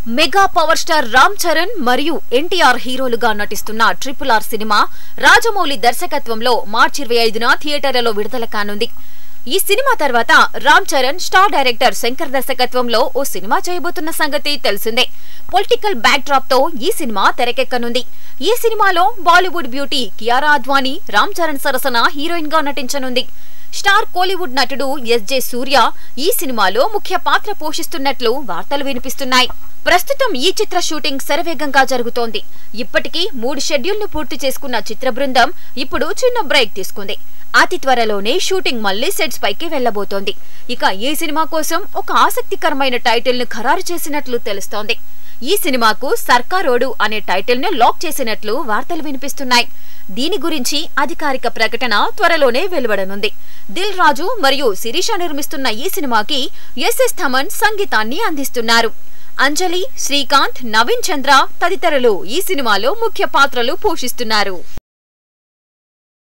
mega power star Ram Charan మరియు ఎన్టీఆర్ హీరోలుగా నటిస్తున్న ట్రిపుల్ ఆర్ సినిమా రాజమౌళి దర్శకత్వంలో మార్చి ఇరవై ఐదున థియేటర్లలో విడుదల కానుంది ఈ సినిమా తర్వాత రామ్ చరణ్ స్టార్ డైరెక్టర్ శంకర్ దర్శకత్వంలో ఓ సినిమా చేయబోతున్న సంగతి తెలిసిందే పొలిటికల్ బ్యాక్ డ్రాప్ తో ఈ సినిమా తెరకెక్కనుంది ఈ సినిమాలో బాలీవుడ్ బ్యూటీ కియారా అద్వానీ రామ్ చరణ్ సరసన హీరోయిన్ గా నటించనుంది స్టార్ కోలీవుడ్ నటుడు ఎస్జే సూర్య ఈ సినిమాలో ముఖ్య పాత్ర పోషిస్తున్నట్లు వార్తలు వినిపిస్తున్నాయి ప్రస్తుతం ఈ చిత్ర షూటింగ్ శరవేగంగా జరుగుతోంది ఇప్పటికీ మూడు షెడ్యూల్ను పూర్తి చేసుకున్న చిత్ర బృందం ఇప్పుడు చిన్న బ్రేక్ తీసుకుంది అతి త్వరలోనే షూటింగ్ మళ్లీ సెట్స్ పైకి వెళ్లబోతోంది ఇక ఈ సినిమా కోసం ఒక ఆసక్తికరమైన టైటిల్ ను ఖరారు చేసినట్లు తెలుస్తోంది ఈ సినిమాకు సర్కారోడు అనే టైటిల్ ను లాక్ చేసినట్లు వార్తలు వినిపిస్తున్నాయి దీని గురించి అధికారిక ప్రకటన త్వరలోనే వెలువడనుంది దిల్ రాజు మరియు శిరీష నిర్మిస్తున్న ఈ సినిమాకి ఎస్ఎస్ థమన్ సంగీతాన్ని అందిస్తున్నారు అంజలి శ్రీకాంత్ నవీన్ చంద్ర తదితరులు ఈ సినిమాలో ముఖ్య పాత్రలు పోషిస్తున్నారు